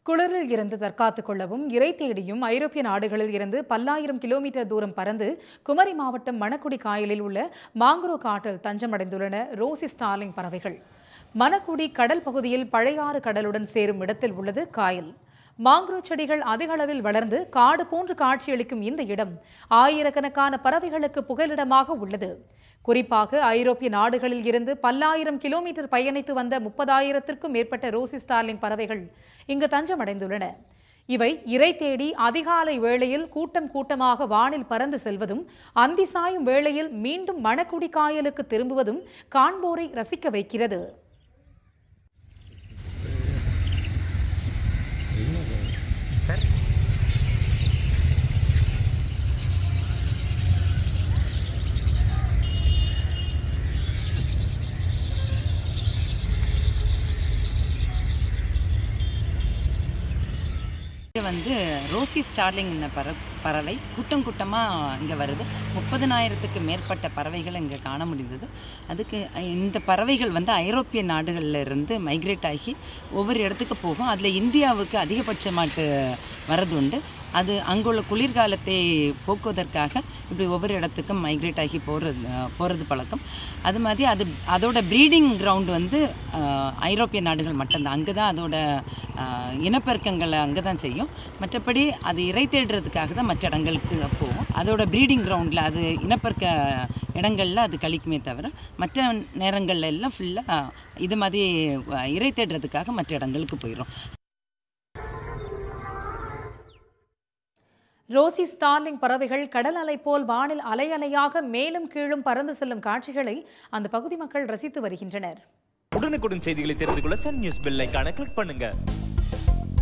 குளிரில் இருந்து தற்காத்துக் கொள்ளவும் இறை தேடியும் ஐரோப்பிய நாடுகளில் இருந்து பல்லாயிரம் கிலோமீட்டர் தூரம் பறந்து குமரி மாவட்டம் மணக்குடி காயலில் உள்ள மாங்குரோ காட்டில் தஞ்சமடைந்துள்ளன ரோசி ஸ்டார்லிங் பறவைகள் மணக்குடி கடல் பகுதியில் பழையாறு கடலுடன் சேரும் இடத்தில் உள்ளது காயல் மாங்குரோ செடிகள் அதிக அளவில் வளர்ந்து காடு போன்று காட்சியளிக்கும் இந்த இடம் ஆயிரக்கணக்கான பறவைகளுக்கு புகலிடமாக உள்ளது குறிப்பாக ஐரோப்பிய நாடுகளில் இருந்து பல்லாயிரம் கிலோமீட்டர் பயணித்து வந்த முப்பதாயிரத்திற்கும் மேற்பட்ட ரோசி ஸ்டார்லிங் பறவைகள் இங்கு தஞ்சமடைந்துள்ளன இவை இறை தேடி அதிகாலை வேளையில் கூட்டம் கூட்டமாக வானில் பறந்து செல்வதும் அந்தி சாயும் வேளையில் மீண்டும் மணக்குடி காயலுக்கு திரும்புவதும் காண்போரை ரசிக்க வைக்கிறது இது வந்து ரோசி ஸ்டார்லிங் பற பறவை கூட்டம் கூட்டமாக இங்கே வருது முப்பதனாயிரத்துக்கு மேற்பட்ட பறவைகள் இங்கே காண முடிந்தது அதுக்கு இந்த பறவைகள் வந்து ஐரோப்பிய நாடுகளில் இருந்து மைக்ரேட் ஆகி ஒவ்வொரு இடத்துக்கு போகும் அதில் இந்தியாவுக்கு அதிகபட்சமாட்டு வரது உண்டு அது அங்குள்ள குளிர்காலத்தை போக்குவதற்காக இப்படி ஒவ்வொரு இடத்துக்கும் மைக்ரேட் ஆகி போகிறது போகிறது பழக்கம் அது மாதிரி அது அதோட ப்ரீடிங் கிரவுண்ட் வந்து அஹ், ஐரோப்பிய நாடுகள் மட்டும்தான் அங்கே தான் அதோட அஹ், இனப்பெருக்கங்களை அங்கே தான் செய்யும் மற்றபடி அது இறை தேடுறதுக்காக தான் மற்ற இடங்களுக்கு போகும் அதோட ப்ரீடிங் கிரவுண்டில் அது இனப்பெருக்க இடங்களில் அது கழிக்குமே தவிர மற்ற நேரங்கள்ல எல்லாம் ஃபுல்லாக இது மாதிரி அஹ், இறை தேடுறதுக்காக மற்ற இடங்களுக்கு போயிடும் ரோசி ஸ்டார்லிங் பறவைகள் கடல் அலை போல் வானில் அலை அலையாக மேலும் கீழும் பறந்து செல்லும் காட்சிகளை அந்த பகுதி மக்கள் ரசித்து வருகின்றனர் உடனுக்குடன் செய்திகளை தெரிந்து கொள்ள சன் நியூஸ் பெல் ஐகானை கிளிக் பண்ணுங்க